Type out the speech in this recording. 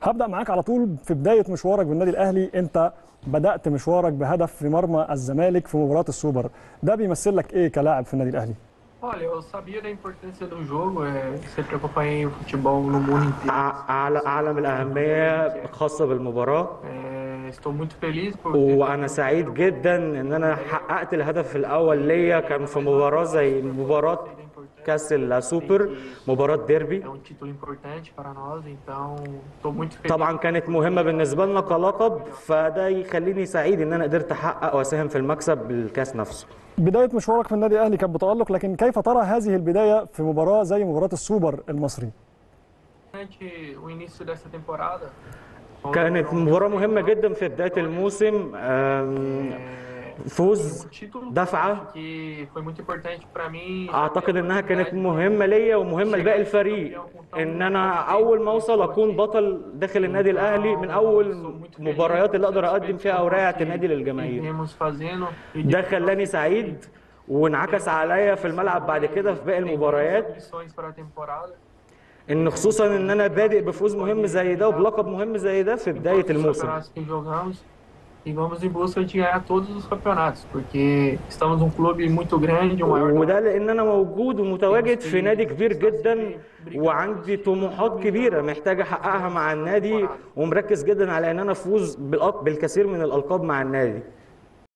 هبدا معاك على طول في بدايه مشوارك بالنادي الاهلي انت بدات مشوارك بهدف في مرمى الزمالك في مباراه السوبر ده بيمثل لك ايه كلاعب في النادي الاهلي Olha, eu sabia da importância do jogo, é, sempre acompanhei o futebol no mundo inteiro. ع- أعل- أعلم الأهمية خاصة بالمباراة É, estou muito feliz por ter وأنا سعيد جدا إن أنا حققت الهدف الأول ليا كان في مباراة زي مباراة كأس السوبر مباراة ديربي É um título importante para nós, então estou muito feliz. طبعا كانت مهمة بالنسبة لنا كلقب فده يخليني سعيد إن أنا قدرت أحقق وأساهم في المكسب بالكاس نفسه بدايه مشوارك في النادي الاهلي كانت بتالق لكن كيف ترى هذه البدايه في مباراه زي مباراه السوبر المصري Durante o início dessa temporada, foi كانت um- مباراة مهمة جدا في بداية الموسم أم، é, فوز o título دفعة acho que foi muito importante para mim. اعتقد انها كانت مهمه ليا ومهمه لباقي الفريق ان انا اول ما اوصل اكون بطل داخل النادي الاهلي من اول مباريات اللي اقدر اقدم فيها اوراق النادي للجماهير Viemos fazendo e ده خلاني سعيد وانعكس عليا في الملعب بعد كده في باقي المباريات ambições para a temporada. ان خصوصا ان انا بادئ بفوز مهم زي ده وبلقب مهم زي ده في بدايه Todos os الموسم campeonatos que jogamos e vamos em busca de ganhar todos os campeonatos, porque estamos um clube muito grande, o maior do وده لان انا موجود ومتواجد في نادي كبير جدا وعندي طموحات كبيره محتاج احققها مع النادي ومركز جدا على ان انا افوز بالأق- بالكثير من الالقاب مع النادي